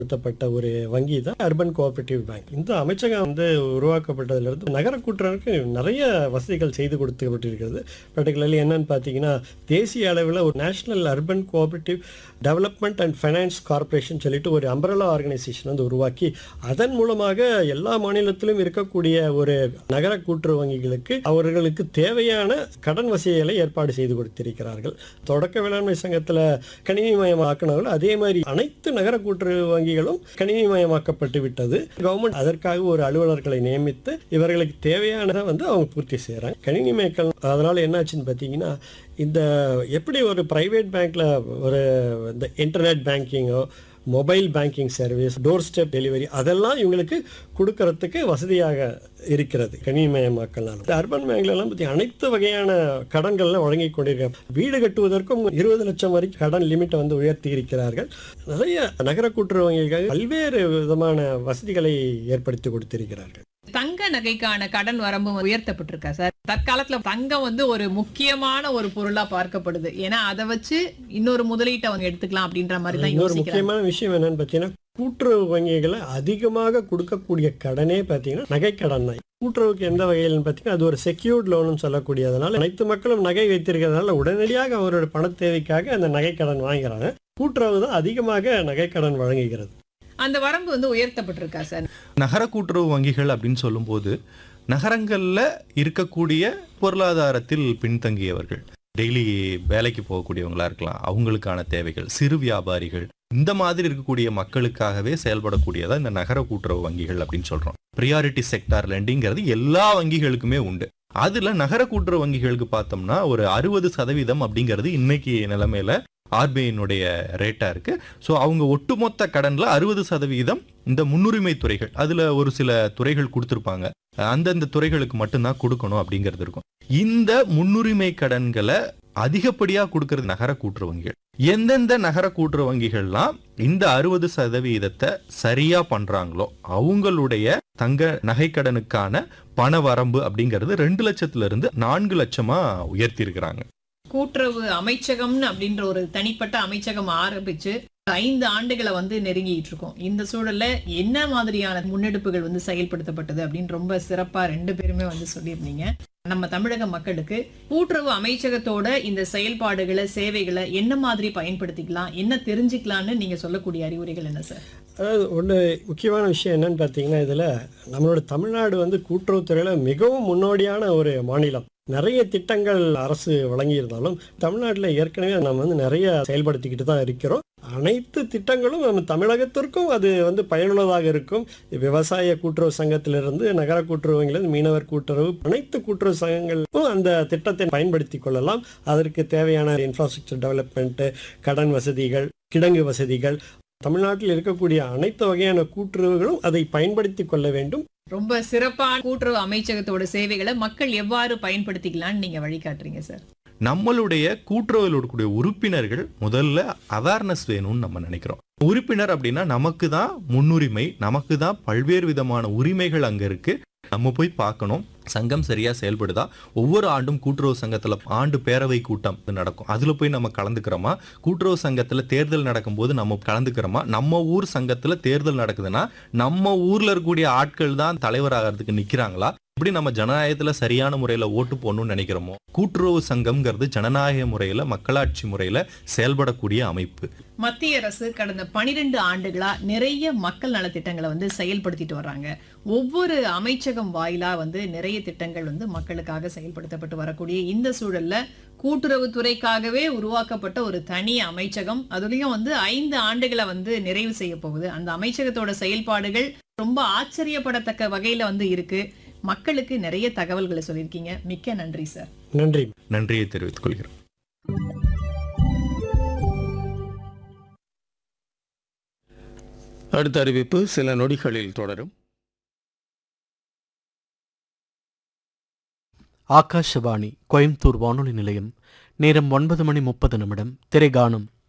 நடத்தப்பட்ட ஒரு வங்கி தான் அர்பன் கோஆபரேட்டிவ் பேங்க் இந்த அமைச்சகம் வந்து உருவாக்கப்பட்டதிலிருந்து நகர கூட்டுறவுக்கு நிறைய வசதிகள் செய்து கொடுக்கப்பட்டிருக்கிறது பர்டிகுலர்லி என்னன்னு பார்த்தீங்கன்னா தேசிய அளவில் ஒரு national urban cooperative development and finance corporation சொல்லிட்டு ஒரு அம்பரலா ஆர்கனைசேஷன் வந்து உருவாக்கி அதன் மூலமாக எல்லா மாநிலத்திலும் இருக்கக்கூடிய ஒரு நகர கூட்டுறவு வங்கிகளுக்கு அவர்களுக்கு தேவையான கடன் வசதிகளை ஏற்பாடு செய்து கொடுத்திருக்கிறார்கள் தொடக்க வேளாண்மை சங்கத்தில் கணினிமயமாக்கினார்கள் அதே மாதிரி அனைத்து நகர கூட்டுறவு வங்கிகளும் கணினிமயமாக்கப்பட்டு விட்டது கவர்மெண்ட் அதற்காக ஒரு அலுவலர்களை நியமித்து இவர்களுக்கு தேவையானதை வந்து அவங்க பூர்த்தி செய்கிறாங்க கணினிமயக்கம் அதனால என்னாச்சுன்னு பார்த்தீங்கன்னா இந்த எப்படி ஒரு பிரைவேட் பேங்க்ல ஒரு இந்த இன்டர்நெட் பேங்கிங்கோ mobile banking service doorstep delivery அதெல்லாம் இவங்களுக்கு கொடுக்கறதுக்கு வசதியாக இருக்கிறது கணினிமயமாக்கல்னால இந்த அர்பன் பேங்க்ல எல்லாம் பத்தி அனைத்து வகையான கடன்கள்லாம் வழங்கி கொண்டிருக்காங்க வீடு கட்டுவதற்கும் இருபது லட்சம் வரைக்கும் கடன் லிமிட்டை வந்து உயர்த்தி இருக்கிறார்கள் நிறைய நகர கூட்டுறவு வங்கிகளுக்காக பல்வேறு விதமான வசதிகளை ஏற்படுத்தி கொடுத்திருக்கிறார்கள் தங்க நகைக்கான கடன் வரம்பு உயர்த்தப்பட்டிருக்கா சார் தற்காலத்துல தங்கம் வந்து ஒரு முக்கியமான ஒரு பொருளா பார்க்கப்படுது ஏன்னா அதை வச்சு இன்னொரு முதலீட்டை அவங்க எடுத்துக்கலாம் அப்படின்ற மாதிரி தான் இன்னொரு யோசிக்கிறாங்க முக்கியமான விஷயம் என்னன்னு பார்த்தீங்கன்னா கூட்டுறவு வங்கிகளை அதிகமாக கொடுக்கக்கூடிய கடனே பார்த்தீங்கன்னா நகைக்கடன் தான் கூட்டுறவுக்கு எந்த வகையில்னு பார்த்தீங்கன்னா அது ஒரு செக்யூர்ட் லோனுன்னு சொல்லக்கூடியதுனால அனைத்து மக்களும் நகை வைத்திருக்கிறதுனால உடனடியாக அவரோட பண தேவைக்காக அந்த நகைக்கடன் வாங்குறாங்க கூட்டுறவு தான் அதிகமாக நகைக்கடன் வழங்குகிறது அந்த வரம்பு வந்து உயர்த்தப்பட்டிருக்கா சார் நகர கூட்டுறவு வங்கிகள் அப்படின்னு சொல்லும்போது நகரங்களில் இருக்கக்கூடிய பொருளாதாரத்தில் பின்தங்கியவர்கள் டெய்லி வேலைக்கு போகக்கூடியவங்களா இருக்கலாம் அவங்களுக்கான தேவைகள் சிறு வியாபாரிகள் இந்த மாதிரி இருக்கக்கூடிய மக்களுக்காகவே செயல்படக்கூடியதா இந்த நகர கூட்டுறவு வங்கிகள் அப்படின்னு சொல்றோம் ப்ரியாரிட்டி செக்டார் லெண்டிங்கிறது எல்லா வங்கிகளுக்குமே உண்டு அதுல நகர கூட்டுறவு வங்கிகளுக்கு பார்த்தோம்னா ஒரு அறுபது சதவீதம் அப்படிங்கிறது இன்னைக்கு நிலைமையில ஆர்பிஐனுடைய ரேட்டா இருக்கு ஸோ அவங்க ஒட்டுமொத்த கடன்ல அறுபது சதவீதம் இந்த முன்னுரிமை துறைகள் அதுல ஒரு சில துறைகள் கொடுத்துருப்பாங்க அந்தந்த துறைகளுக்கு மட்டும்தான் கொடுக்கணும் அப்படிங்கிறது இருக்கும் இந்த முன்னுரிமை கடன்களை அதிகப்படியா கொடுக்கறது நகர கூட்டுறவு வங்கிகள் எந்தெந்த நகர கூட்டுறவு வங்கிகள்லாம் இந்த அறுபது சதவீதத்தை சரியா பண்றாங்களோ அவங்களுடைய தங்க நகைக்கடனுக்கான பண வரம்பு அப்படிங்கிறது ரெண்டு லட்சத்துல இருந்து நான்கு லட்சமா உயர்த்தி இருக்கிறாங்க கூட்டுறவு அமைச்சகம்னு அப்படின்ற ஒரு தனிப்பட்ட அமைச்சகம் ஆரம்பிச்சு ஐந்து ஆண்டுகளை வந்து நெருங்கிட்டு இருக்கோம் இந்த சூழல்ல என்ன மாதிரியான முன்னெடுப்புகள் வந்து செயல்படுத்தப்பட்டது அப்படின்னு ரொம்ப சிறப்பா ரெண்டு பேருமே வந்து சொல்லியிருந்தீங்க நம்ம தமிழக மக்களுக்கு கூட்டுறவு அமைச்சகத்தோட இந்த செயல்பாடுகளை சேவைகளை என்ன மாதிரி பயன்படுத்திக்கலாம் என்ன தெரிஞ்சுக்கலாம்னு நீங்க சொல்லக்கூடிய அறிவுரைகள் என்ன சார் அதாவது ஒன்று முக்கியமான விஷயம் என்னன்னு பார்த்தீங்கன்னா இதில் நம்மளோட தமிழ்நாடு வந்து கூட்டுறவுத்துறையில் மிகவும் முன்னோடியான ஒரு மாநிலம் நிறைய திட்டங்கள் அரசு வழங்கியிருந்தாலும் தமிழ்நாட்டில் ஏற்கனவே நம்ம வந்து நிறைய செயல்படுத்திக்கிட்டு தான் இருக்கிறோம் அனைத்து திட்டங்களும் நம்ம தமிழகத்திற்கும் அது வந்து பயனுள்ளதாக இருக்கும் விவசாய கூட்டுறவு சங்கத்திலிருந்து நகர கூட்டுறவுங்களிலிருந்து மீனவர் கூட்டுறவு அனைத்து கூட்டுறவு சங்கங்களுக்கும் அந்த திட்டத்தை பயன்படுத்தி கொள்ளலாம் அதற்கு தேவையான இன்ஃப்ராஸ்ட்ரக்சர் டெவலப்மெண்ட்டு கடன் வசதிகள் கிடங்கு வசதிகள் தமிழ்நாட்டில் இருக்கக்கூடிய அனைத்து வகையான கூட்டுறவுகளும் அதை பயன்படுத்தி கொள்ள வேண்டும் ரொம்ப சிறப்பான கூட்டுறவு அமைச்சகத்தோட சேவைகளை மக்கள் எவ்வாறு பயன்படுத்திக்கலாம்னு நீங்க வழிகாட்டுறீங்க சார் நம்மளுடைய கூட்டுறவில் இருக்கக்கூடிய உறுப்பினர்கள் முதல்ல அவேர்னஸ் வேணும்னு நம்ம நினைக்கிறோம் உறுப்பினர் அப்படின்னா நமக்கு தான் முன்னுரிமை நமக்கு தான் பல்வேறு விதமான உரிமைகள் அங்க இருக்கு நம்ம போய் பார்க்கணும் சங்கம் சரியா செயல்படுதா ஒவ்வொரு ஆண்டும் கூட்டுறவு சங்கத்துல ஆண்டு பேரவை கூட்டம் நடக்கும் அதுல போய் நம்ம கலந்துக்கிறோமா கூட்டுறவு சங்கத்துல தேர்தல் நடக்கும்போது நம்ம கலந்துக்கிறோமா நம்ம ஊர் சங்கத்துல தேர்தல் நடக்குதுன்னா நம்ம ஊர்ல இருக்கக்கூடிய ஆட்கள் தான் தலைவராகிறதுக்கு நிக்கிறாங்களா இப்படி நம்ம ஜனநாயகத்துல சரியான முறையில ஓட்டு போடணும்னு நினைக்கிறோமோ கூட்டுறவு சங்கம்ங்கிறது ஜனநாயக முறையில மக்களாட்சி முறையில செயல்படக்கூடிய அமைப்பு மத்திய அரசு கடந்த பனிரெண்டு ஆண்டுகளா நிறைய மக்கள் நலத்திட்டங்களை வந்து செயல்படுத்திட்டு வர்றாங்க ஒவ்வொரு அமைச்சகம் வாயிலா வந்து நிறைய திட்டங்கள் வந்து மக்களுக்காக செயல்படுத்தப்பட்டு வரக்கூடிய இந்த சூழல்ல கூட்டுறவுத்துறைக்காகவே உருவாக்கப்பட்ட ஒரு தனி அமைச்சகம் அதுலயும் வந்து ஐந்து ஆண்டுகளை வந்து நிறைவு செய்ய போகுது அந்த அமைச்சகத்தோட செயல்பாடுகள் ரொம்ப ஆச்சரியப்படத்தக்க வகையில வந்து இருக்கு மக்களுக்கு நிறைய தகவல்களை சொல்லியிருக்கீங்க மிக்க நன்றி சார் நன்றி நன்றியை தெரிவித்துக் கொள்கிறோம் அடுத்த அறிவிப்பு சில நொடிகளில் தொடரும் ஆகாஷவாணி கோயம்புத்தூர் வானொலி நிலையம் நேரம் ஒன்பது மணி முப்பது நிமிடம் திரைகாணும்